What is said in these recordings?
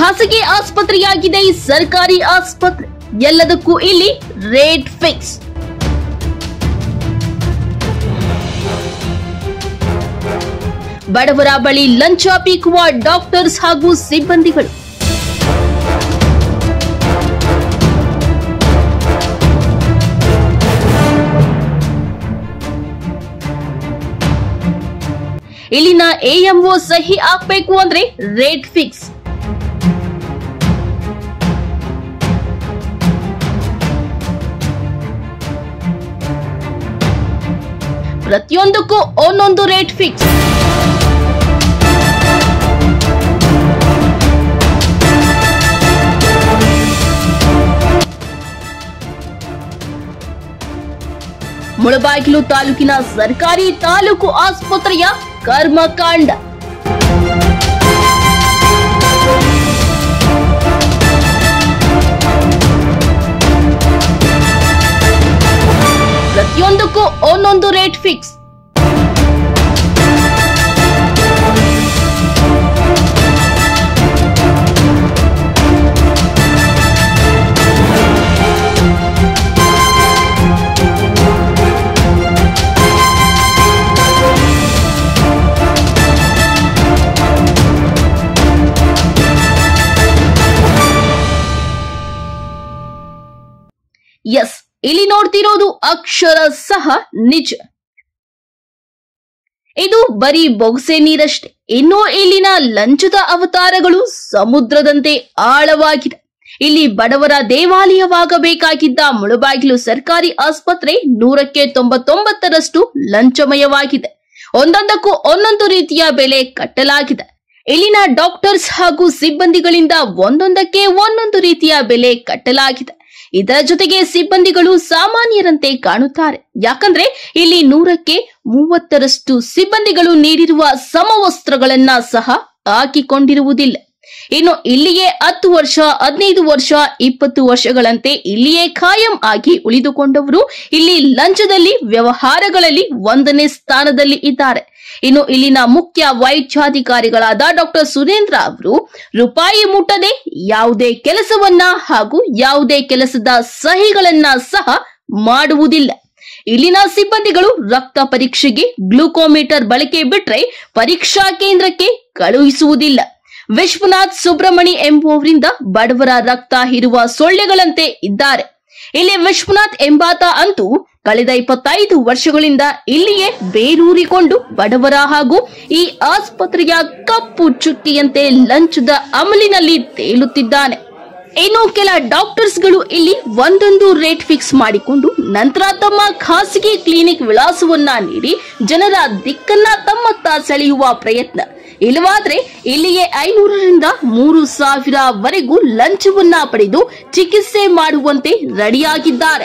ಖಾಸಗಿ ಆಸ್ಪತ್ರೆಯಾಗಿದೆ ಈ ಸರ್ಕಾರಿ ಆಸ್ಪತ್ರೆ ಎಲ್ಲದಕ್ಕೂ ಇಲ್ಲಿ ರೇಟ್ ಫಿಕ್ಸ್ ಬಡವರ ಬಳಿ ಲಂಚ ಪೀಕುವ ಡಾಕ್ಟರ್ಸ್ ಹಾಗೂ ಸಿಬ್ಬಂದಿಗಳು ಇಲ್ಲಿನ ಎಎಂಒ ಸಹಿ ಹಾಕ್ಬೇಕು ಅಂದ್ರೆ ರೇಟ್ ಫಿಕ್ಸ್ ಪ್ರತಿಯೊಂದಕ್ಕೂ ಒಂದೊಂದು ರೇಟ್ ಫಿಕ್ಸ್ ಮುಳಬಾಗಿಲು ತಾಲೂಕಿನ ಸರ್ಕಾರಿ ತಾಲೂಕು ಆಸ್ಪತ್ರೆಯ ಕರ್ಮಕಾಂಡ ಪ್ರತಿಯೊಂದಕ್ಕೂ ಒಂದೊಂದು ರೇಟ್ ಫಿಕ್ಸ್ ಎಸ್ ಇಲ್ಲಿ ನೋಡ್ತಿರೋದು ಅಕ್ಷರ ಸಹ ನಿಜ ಇದು ಬರೀ ಬೊಗಸೆ ನೀರಷ್ಟೇ ಇನ್ನು ಇಲ್ಲಿನ ಲಂಚದ ಅವತಾರಗಳು ಸಮುದ್ರದಂತೆ ಆಳವಾಗಿದೆ ಇಲ್ಲಿ ಬಡವರ ದೇವಾಲಯವಾಗಬೇಕಾಗಿದ್ದ ಮುಳುಬಾಗಿಲು ಸರ್ಕಾರಿ ಆಸ್ಪತ್ರೆ ನೂರಕ್ಕೆ ತೊಂಬತ್ತೊಂಬತ್ತರಷ್ಟು ಲಂಚಮಯವಾಗಿದೆ ಒಂದೊಂದಕ್ಕೂ ಒಂದೊಂದು ರೀತಿಯ ಬೆಲೆ ಕಟ್ಟಲಾಗಿದೆ ಇಲ್ಲಿನ ಡಾಕ್ಟರ್ಸ್ ಹಾಗೂ ಸಿಬ್ಬಂದಿಗಳಿಂದ ಒಂದೊಂದಕ್ಕೆ ಒಂದೊಂದು ರೀತಿಯ ಬೆಲೆ ಕಟ್ಟಲಾಗಿದೆ ಇದರ ಜೊತೆಗೆ ಸಿಬ್ಬಂದಿಗಳು ಸಾಮಾನ್ಯರಂತೆ ಕಾಣುತ್ತಾರೆ ಯಾಕಂದ್ರೆ ಇಲ್ಲಿ ನೂರಕ್ಕೆ ಮೂವತ್ತರಷ್ಟು ಸಿಬ್ಬಂದಿಗಳು ನೀಡಿರುವ ಸಮವಸ್ತ್ರಗಳನ್ನ ಸಹ ಹಾಕಿಕೊಂಡಿರುವುದಿಲ್ಲ ಇನ್ನು ಇಲ್ಲಿಯೇ ಹತ್ತು ವರ್ಷ ಹದಿನೈದು ವರ್ಷ ಇಪ್ಪತ್ತು ವರ್ಷಗಳಂತೆ ಇಲ್ಲಿಯೇ ಖಾಯಂ ಆಗಿ ಉಳಿದುಕೊಂಡವರು ಇಲ್ಲಿ ಲಂಚದಲ್ಲಿ ವ್ಯವಹಾರಗಳಲ್ಲಿ ಒಂದನೇ ಸ್ಥಾನದಲ್ಲಿ ಇದ್ದಾರೆ ಇನ್ನು ಇಲ್ಲಿನ ಮುಖ್ಯ ವೈದ್ಯಾಧಿಕಾರಿಗಳಾದ ಡಾಕ್ಟರ್ ಸುರೇಂದ್ರ ಅವರು ರೂಪಾಯಿ ಮುಟ್ಟದೆ ಯಾವುದೇ ಕೆಲಸವನ್ನ ಹಾಗೂ ಯಾವುದೇ ಕೆಲಸದ ಸಹಿಗಳನ್ನ ಸಹ ಮಾಡುವುದಿಲ್ಲ ಇಲ್ಲಿನ ಸಿಬ್ಬಂದಿಗಳು ರಕ್ತ ಪರೀಕ್ಷೆಗೆ ಗ್ಲೂಕೋಮೀಟರ್ ಬಳಕೆ ಬಿಟ್ರೆ ಪರೀಕ್ಷಾ ಕೇಂದ್ರಕ್ಕೆ ಕಳುಹಿಸುವುದಿಲ್ಲ ವಿಶ್ವನಾಥ್ ಸುಬ್ರಮಣಿ ಎಂಬುವವರಿಂದ ಬಡವರ ರಕ್ತ ಇರುವ ಸೊಳ್ಳೆಗಳಂತೆ ಇದ್ದಾರೆ ಇಲ್ಲಿ ವಿಶ್ವನಾಥ್ ಎಂಬಾತ ಅಂತೂ ಕಳೆದ ಇಪ್ಪತ್ತೈದು ವರ್ಷಗಳಿಂದ ಇಲ್ಲಿಯೇ ಬೇರೂರಿಕೊಂಡು ಬಡವರ ಹಾಗೂ ಈ ಆಸ್ಪತ್ರೆಯ ಕಪ್ಪು ಚುಕ್ಕಿಯಂತೆ ಲಂಚದ ಅಮಲಿನಲ್ಲಿ ತೇಲುತ್ತಿದ್ದಾನೆ ಇನ್ನು ಕೆಲ ಡಾಕ್ಟರ್ಸ್ಗಳು ಇಲ್ಲಿ ಒಂದೊಂದು ರೇಟ್ ಫಿಕ್ಸ್ ಮಾಡಿಕೊಂಡು ನಂತರ ತಮ್ಮ ಖಾಸಗಿ ಕ್ಲಿನಿಕ್ ವಿಳಾಸವನ್ನ ನೀಡಿ ಜನರ ದಿಕ್ಕನ್ನ ತಮ್ಮತ್ತ ಸೆಳೆಯುವ ಪ್ರಯತ್ನ ಇಲ್ಲವಾದ್ರೆ ಇಲ್ಲಿಯೇ ಐನೂರರಿಂದ ಮೂರು ಸಾವಿರವರೆಗೂ ಲಂಚವನ್ನ ಪಡೆದು ಚಿಕಿತ್ಸೆ ಮಾಡುವಂತೆ ರೆಡಿಯಾಗಿದ್ದಾರೆ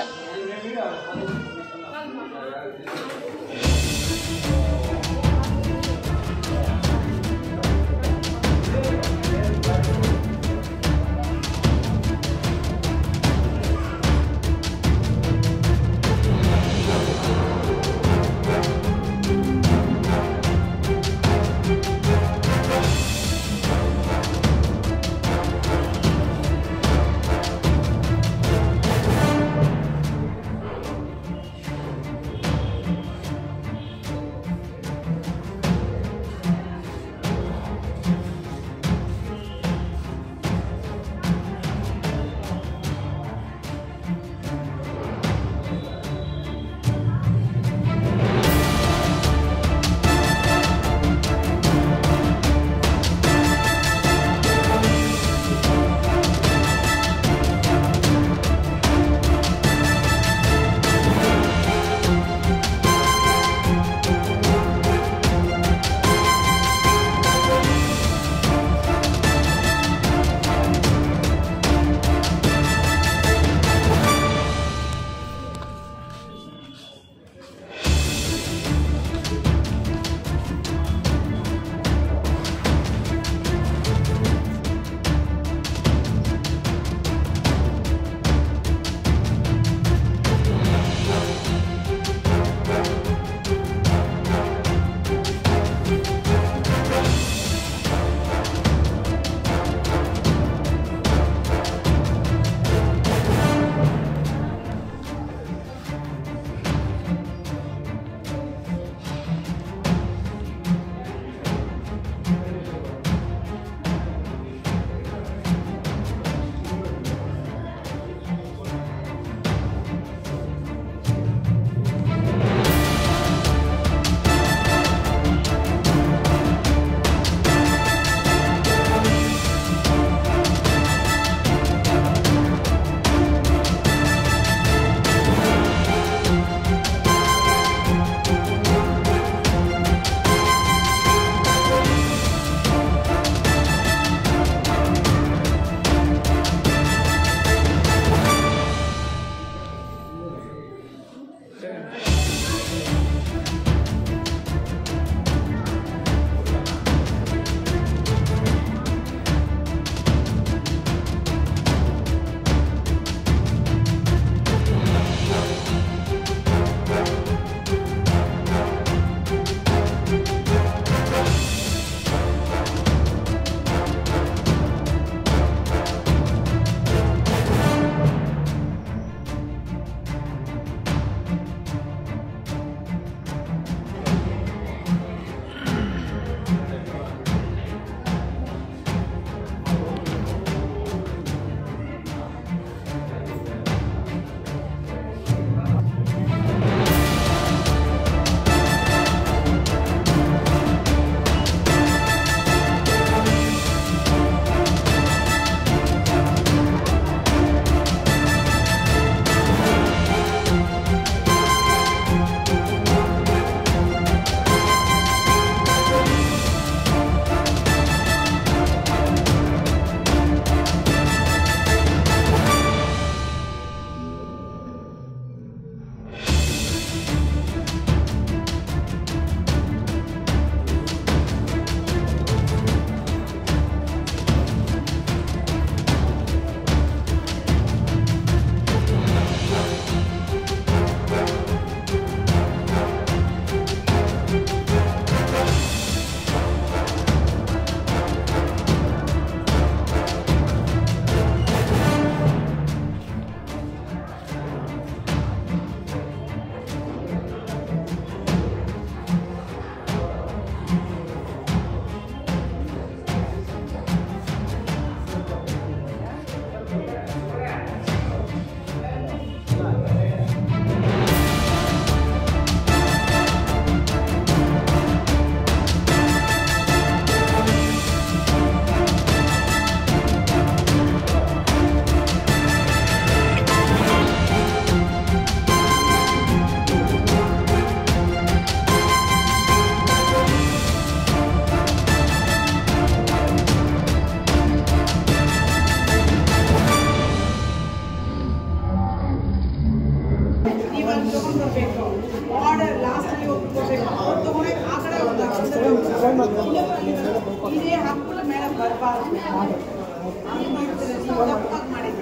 ಇದೇ ಹಾಕ್ಬಿಟ್ಟು ಮೇಲೆ ಬರಬಾರ್ದು ಹಂಗೆ ಮಾಡ್ತಾರೆ ನೀವು ತಪ್ಪಾಗಿ ಮಾಡಿದ್ದೀರಿ